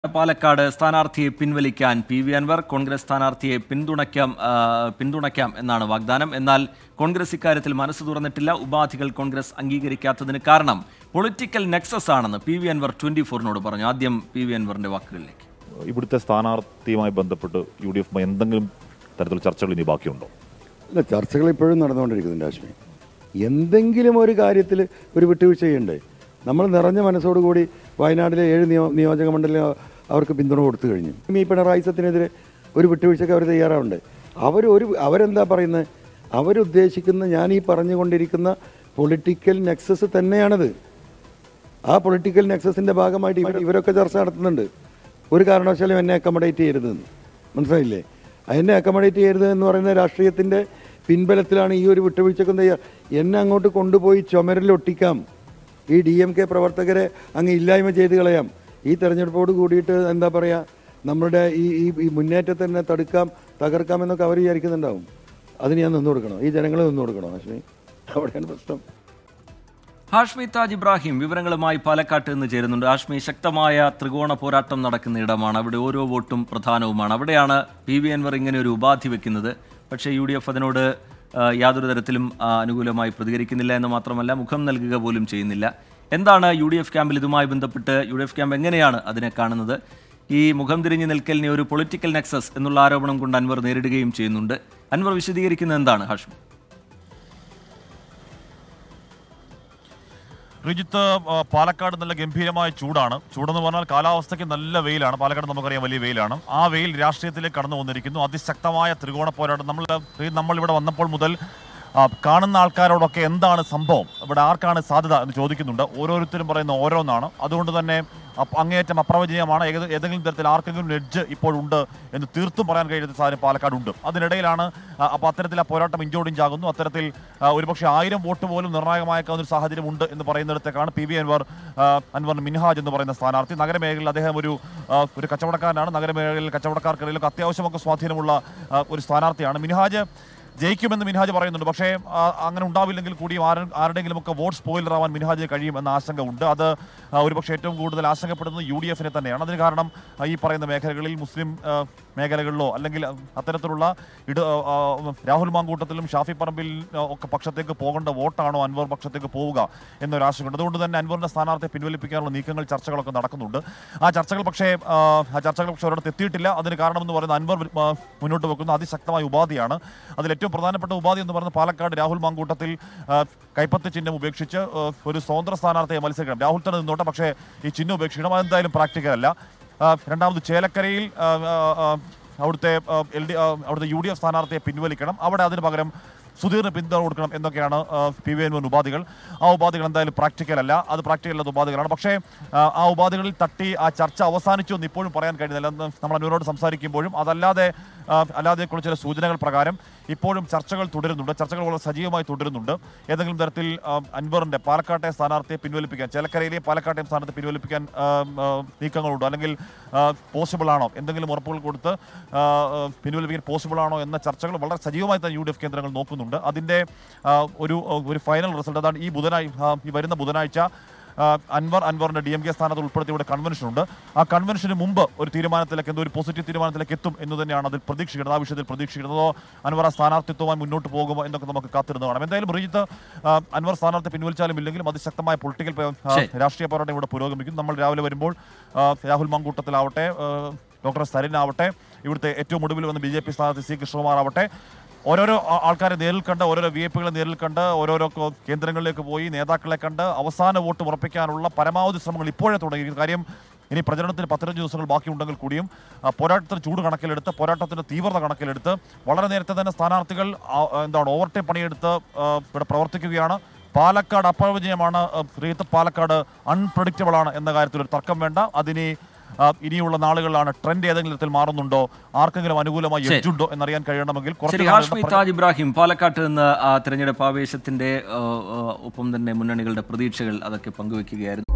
പാലക്കാട് സ്ഥാനാർത്ഥിയെ പിൻവലിക്കാൻ P V Anwar Congress സ്ഥാനാർത്ഥിയെ പിന്തുണയ്ക്കാം ആ, പിന്തുണയ്ക്കാം എന്നാണ് വാഗ്ദാനം എന്നാൽ കോൺഗ്രസ് ഇക്കാര്യത്തിൽ മനസ്സ് തുറന്നിട്ടില്ല ഉപാധികൾ കോൺഗ്രസ് അംഗീകരിക്കാത്തതിന് കാരണം പൊളിറ്റിക്കൽ നെക്സസ് ആണെന്ന് പി വി അൻവർ ട്വന്റി ഫോറിനോട് പറഞ്ഞു ആദ്യം പി വി അൻവറിന്റെ വാക്കുകളിലേക്ക് ഇവിടുത്തെ സ്ഥാനാർത്ഥിയുമായി ബന്ധപ്പെട്ട് യു ഡി എഫ് എന്തെങ്കിലും തരത്തിലുള്ള ചർച്ചകൾ ഇനി ബാക്കിയുണ്ടോ അല്ല ചർച്ചകൾ ഇപ്പോഴും നടന്നുകൊണ്ടിരിക്കുന്നുണ്ട് ആശ്മി എന്തെങ്കിലും ഒരു കാര്യത്തിൽ ഒരു വിട്ടുവീഴ്ച ചെയ്യണ്ടേ നമ്മൾ നിറഞ്ഞ മനസ്സോടുകൂടി വയനാട്ടിലെ ഏഴ് നിയോ നിയോജക മണ്ഡലം അവർക്ക് പിന്തുണ കൊടുത്തു കഴിഞ്ഞു ഈ പിണറായി സത്തിനെതിരെ ഒരു വിട്ടുവീഴ്ചയ്ക്ക് അവർ തയ്യാറാവണ്ടേ അവർ ഒരു അവരെന്താ പറയുന്നത് അവരുദ്ദേശിക്കുന്ന ഞാൻ ഈ പറഞ്ഞുകൊണ്ടിരിക്കുന്ന പൊളിറ്റിക്കൽ നെക്സസ് തന്നെയാണത് ആ പൊളിറ്റിക്കൽ നെക്സസിന്റെ ഭാഗമായിട്ട് ഇവർ ഇവരൊക്കെ ചർച്ച നടത്തുന്നുണ്ട് ഒരു കാരണവശാലും എന്നെ അക്കമഡേറ്റ് ചെയ്യരുതെന്ന് മനസ്സിലായില്ലേ എന്നെ അക്കമഡേറ്റ് ചെയ്യരുത് എന്ന് പറയുന്ന രാഷ്ട്രീയത്തിന്റെ പിൻബലത്തിലാണ് ഈ ഒരു വിട്ടുവീഴ്ചക്കും തയ്യാർ എന്നെ അങ്ങോട്ട് കൊണ്ടുപോയി ചുമരിലൊട്ടിക്കാം ഈ ഡി എം കെ പ്രവർത്തകരെ അങ്ങ് ഇല്ലായ്മ ചെയ്ത് കളയാം ഈ തെരഞ്ഞെടുപ്പോട് കൂടിയിട്ട് എന്താ പറയുക നമ്മുടെ ഈ ഈ ഈ മുന്നേറ്റത്തെ തന്നെ തടുക്കാം തകർക്കാം എന്നൊക്കെ അവർ വിചാരിക്കുന്നുണ്ടാവും അതിന് ഞാൻ നിന്നു കൊടുക്കണോ ഈ ജനങ്ങൾ നിന്നു കൊടുക്കണോ അശ്വിനി അവിടെയാണ് പ്രശ്നം ഹാഷ്മി താജ് ഇബ്രാഹിം വിവരങ്ങളുമായി പാലക്കാട്ട് നിന്ന് ചേരുന്നുണ്ട് ഹാഷ്മി ശക്തമായ ത്രികോണ പോരാട്ടം നടക്കുന്ന ഇടമാണ് അവിടെ ഓരോ വോട്ടും പ്രധാനവുമാണ് അവിടെയാണ് പി വി അൻവർ ഇങ്ങനെ ഒരു ഉപാധി വെക്കുന്നത് പക്ഷേ യു ഡി എഫ് അതിനോട് ആ, യാതൊരു തരത്തിലും ആ, അനുകൂലമായി പ്രതികരിക്കുന്നില്ല എന്ന് മാത്രമല്ല മുഖം നൽകുക പോലും ചെയ്യുന്നില്ല എന്താണ് യു ഡി എഫ് ക്യാമ്പിൽ ഇതുമായി ബന്ധപ്പെട്ട് യു ഡി എഫ് ക്യാമ്പ് എങ്ങനെയാണ് അതിനെ കാണുന്നത് ഈ മുഖം തിരിഞ്ഞു നിൽക്കലിനെ ഒരു പൊളിറ്റിക്കൽ നെക്സസ് എന്നുള്ള ആരോപണം കൊണ്ട് അൻവർ നേരിടുകയും ചെയ്യുന്നുണ്ട് അൻവർ വിശദീകരിക്കുന്നത് എന്താണ് ഹാഷ്മി റിജിത്ത് ആ, പാലക്കാട് നല്ല ഗംഭീരമായ ചൂടാണ് ചൂടെന്ന് പറഞ്ഞാൽ കാലാവസ്ഥയ്ക്ക് നല്ല വെയിലാണ് പാലക്കാട് നമുക്കറിയാം വലിയ വെയിലാണ് ആ വെയിൽ രാഷ്ട്രീയത്തിലേക്ക് കടന്നു വന്നിരിക്കുന്നു അതിശക്തമായ ത്രികോണ പോരാട്ടം നമ്മൾ നമ്മൾ ഇവിടെ വന്നപ്പോൾ മുതൽ ആ, കാണുന്ന ആൾക്കാരോടൊക്കെ എന്താണ് സംഭവം ഇവിടെ ആർക്കാണ് സാധ്യത എന്ന് ചോദിക്കുന്നുണ്ട് ഓരോരുത്തരും പറയുന്ന ഓരോന്നാണ് അതുകൊണ്ട് തന്നെ അപ്പ- അങ്ങേയറ്റം അപ്രവചനീയമാണ് ഏത് ഏതെങ്കിലും തരത്തിൽ ആർക്കെങ്കിലും എഡ്ജ് ഇപ്പോഴുണ്ട് എന്ന് തീർത്തും പറയാൻ കഴിയുന്ന സാധനം പാലക്കാട് ഉണ്ട് അതിനിടയിലാണ് ആ, അപ്പോൾ അത്തരത്തിൽ ആ പോരാട്ടം ഇഞ്ചോടിഞ്ചാകുന്നു അത്തരത്തിൽ ആ, ഒരുപക്ഷെ ആയിരം വോട്ട് പോലും നിർണായകമായേക്കാവുന്ന ഒരു സാഹചര്യം ഉണ്ട് എന്ന് പറയുന്നിടത്തേക്കാണ് പി വി അൻവർ ആ, അൻവർ മിൻഹാജ് എന്ന് പറയുന്ന സ്ഥാനാർത്ഥി നഗരമേഖലയിൽ അദ്ദേഹം ഒരു ആ, ഒരു കച്ചവടക്കാരനാണ് നഗരമേഖലയിൽ കച്ചവടക്കാർക്കിടയിലൊക്കെ അത്യാവശ്യമൊക്കെ സ്വാധീനമുള്ള ആ, ഒരു സ്ഥാനാർത്ഥിയാണ് മിൻഹാജ് ജയിക്കുമെന്ന് മിൻഹാജ് പറയുന്നുണ്ട് പക്ഷേ ആ, അങ്ങനെ ഉണ്ടാവില്ലെങ്കിൽ കൂടിയും ആരും ആരുടെങ്കിലും ഒക്കെ വോട്ട് സ്പോയിലർ ആവാൻ മിൻഹാജിന് കഴിയും എന്ന ആശങ്ക ഉണ്ട് അത് ആ, ഒരുപക്ഷെ ഏറ്റവും കൂടുതൽ ആശങ്കപ്പെടുന്നത് യു ഡി എഫിനെ തന്നെയാണ് അതിന് കാരണം ആ, ഈ പറയുന്ന മേഖലകളിൽ മുസ്ലിം ആ, മേഖലകളിലോ അല്ലെങ്കിൽ അത്തരത്തിലുള്ള ഇട ആ, ആ, രാഹുൽ മാങ്കൂട്ടത്തിലും ഷാഫി പറമ്പിൽ ആ, ഒക്കെ പക്ഷത്തേക്ക് പോകേണ്ട വോട്ടാണോ അൻവർ പക്ഷത്തേക്ക് പോവുക എന്നൊരു ആശങ്കയുണ്ട് അതുകൊണ്ട് തന്നെ അൻവറിന്റെ സ്ഥാനാർത്ഥിയെ പിൻവലിപ്പിക്കാനുള്ള നീക്കങ്ങൾ ചർച്ചകളൊക്കെ നടക്കുന്നുണ്ട് ആ ചർച്ചകൾ പക്ഷേ ആ, ആ ചർച്ചകൾ പക്ഷേ ഒരിടത്ത് എത്തിയിട്ടില്ല അതിന് കാരണമെന്ന് പറയുന്നത് അൻവർ ആ, മുന്നോട്ട് വെക്കുന്ന അതിശക്തമായ ഉപാധിയാണ് അതിൽ ഏറ്റവും പ്രധാനപ്പെട്ട ഉപാധി എന്ന് പറയുന്നത് പാലക്കാട് രാഹുൽ മാങ്കൂട്ടത്തിൽ ആ, കൈപ്പത്തി ചിഹ്നം ഉപേക്ഷിച്ച് ആ, ഒരു സ്വതന്ത്ര സ്ഥാനാർത്ഥിയെ മത്സരിക്കണം രാഹുൽ തന്നെ നിന്നോട്ടെ പക്ഷേ ഈ ചിഹ്നം ഉപേക്ഷിക്കണം അതെന്തായാലും പ്രാക്ടിക്കൽ അല്ല ആ, രണ്ടാമത് ചേലക്കരയിൽ ആ, ആ, ആ, അവിടുത്തെ എൽ ഡി അവിടുത്തെ യു ഡി എഫ് സ്ഥാനാർത്ഥിയെ പിൻവലിക്കണം അവിടെ അതിന് പകരം സുധീറിന് പിന്തുണ കൊടുക്കണം എന്നൊക്കെയാണ് ആ, പി വി എൻ ഉപാധികൾ ആ ഉപാധികൾ എന്തായാലും പ്രാക്ടിക്കൽ അല്ല അത് പ്രാക്ടിക്കൽ അല്ലാത്ത ഉപാധികളാണ് പക്ഷേ ആ, ആ ഉപാധികളിൽ തട്ടി ആ ചർച്ച അവസാനിച്ചു എന്ന് ഇപ്പോഴും പറയാൻ കഴിയുന്നില്ല എന്ന് നമ്മൾ അനുവിനോട് സംസാരിക്കുമ്പോഴും അതല്ലാതെ ആ, അല്ലാതെ കുറിച്ച് ചില സൂചനകൾ പ്രകാരം ഇപ്പോഴും ചർച്ചകൾ തുടരുന്നുണ്ട് ചർച്ചകൾ വളരെ സജീവമായി തുടരുന്നുണ്ട് ഏതെങ്കിലും തരത്തിൽ ആ, അൻവറിന്റെ പാലക്കാട്ടെ സ്ഥാനാർത്ഥിയെ പിൻവലിപ്പിക്കാൻ ചേലക്കരയിലെ പാലക്കാട്ടെ സ്ഥാനത്ത് പിൻവലിപ്പിക്കാൻ ആ, ആ, നീക്കങ്ങളുണ്ടോ അല്ലെങ്കിൽ പോസിബിൾ ആണോ എന്തെങ്കിലും ഉറപ്പുകൾ കൊടുത്ത് ആ, ആ, പിൻവലിപ്പിക്കാൻ പോസിബിൾ ആണോ എന്ന ചർച്ചകൾ വളരെ സജീവമായി തന്നെ യു ഡി എഫ് കേന്ദ്രങ്ങൾ നോക്കുന്നുണ്ട് അതിന്റെ ആ, ഒരു ഒരു ഫൈനൽ റിസൾട്ട് അതാണ് ഈ ബുധനാഴ്ച ആ, ഈ വരുന്ന ബുധനാഴ്ച ആ, അൻവർ അൻവറിന്റെ ഡി എം കെ സ്ഥാനത്ത് ഉൾപ്പെടുത്തി ഇവിടെ കൺവെൻഷൻ ഉണ്ട് ആ കൺവെൻഷന് മുമ്പ് ഒരു തീരുമാനത്തിലേക്ക് എന്തോ ഒരു പോസിറ്റീവ് തീരുമാനത്തിലേക്ക് എത്തും എന്ന് തന്നെയാണ് അതിൽ പ്രതീക്ഷിക്കുന്നത് ആ വിഷയത്തിൽ പ്രതീക്ഷിക്കുന്നതോ അൻവർ ആ സ്ഥാനാർത്ഥിത്വമായി മുന്നോട്ട് പോകുമോ എന്നൊക്കെ നമുക്ക് കാത്തിരുന്ന് കാണാം എന്തായാലും റീജിത്ത് ആ, അൻവർ സ്ഥാനാർത്ഥി പിൻവലിച്ചാലും ഇല്ലെങ്കിലും അതിശക്തമായ പൊളിറ്റിക്കൽ ശരി. രാഷ്ട്രീയ പോരാട്ടം ഇവിടെ പുരോഗമിക്കും നമ്മൾ രാവിലെ വരുമ്പോൾ ആ, രാഹുൽ മങ്കൂട്ടത്തിലാവട്ടെ ആ, ഡോക്ടർ സരിൻ ആവട്ടെ ഇവിടുത്തെ ഏറ്റവും ഒടുവിൽ വന്ന ബി ജെ പി സ്ഥാനാർത്ഥി സി കൃഷ്ണകുമാർ ആവട്ടെ ഓരോരോ ആ- ആൾക്കാരെ നേരിൽ കണ്ട് ഓരോരോ വി ഐ പികളെ നേരിൽ കണ്ട് ഓരോരോ കോ- കേന്ദ്രങ്ങളിലേക്ക് പോയി നേതാക്കളെ കണ്ട് അവസാന വോട്ട് ഉറപ്പിക്കാനുള്ള പരമാവധി ശ്രമങ്ങൾ ഇപ്പോഴേ തുടങ്ങിയിരിക്കുന്നു കാര്യം ഇനി പ്രചരണത്തിന് പത്തിരഞ്ച് ദിവസങ്ങൾ ബാക്കിയുണ്ടെങ്കിൽ കൂടിയും ആ, പോരാട്ടത്തിന് ചൂട് കണക്കിലെടുത്ത് പോരാട്ടത്തിന്റെ തീവ്രത കണക്കിലെടുത്ത് വളരെ നേരത്തെ തന്നെ സ്ഥാനാർത്ഥികൾ ആ, എന്താണ് ഓവർടൈം പണിയെടുത്ത് ആ, ഇവിടെ പ്രവർത്തിക്കുകയാണ് പാലക്കാട് അപ്രവചനീയമാണ് ആ, റീത്ത് പാലക്കാട് അൺപ്രഡിക്റ്റബിൾ ആണ് എന്ന കാര്യത്തിൽ ഒരു തർക്കം വേണ്ട അതിനി ആ, ഇനിയുള്ള നാളുകളിലാണ് ട്രെൻഡ് ഏതെങ്കിലും തരത്തിൽ മാറുന്നുണ്ടോ ആർക്കെങ്കിലും അനുകൂലമായി ശരി. എഡ്ജുണ്ടോ എന്നറിയാൻ കഴിയണമെങ്കിൽ കുറച്ച് ശരി നാളുകളുടെ ഹാഷ്മി പ്ര- താജ് ഇബ്രാഹിം പാലക്കാട്ട് നിന്ന് ആ തെരഞ്ഞെടുപ്പ് ആവേശത്തിന്റെ ആ, ആ, ഒപ്പം തന്നെ മുന്നണികളുടെ പ്രതീക്ഷകൾ അതൊക്കെ പങ്കുവെക്കുകയായിരുന്നു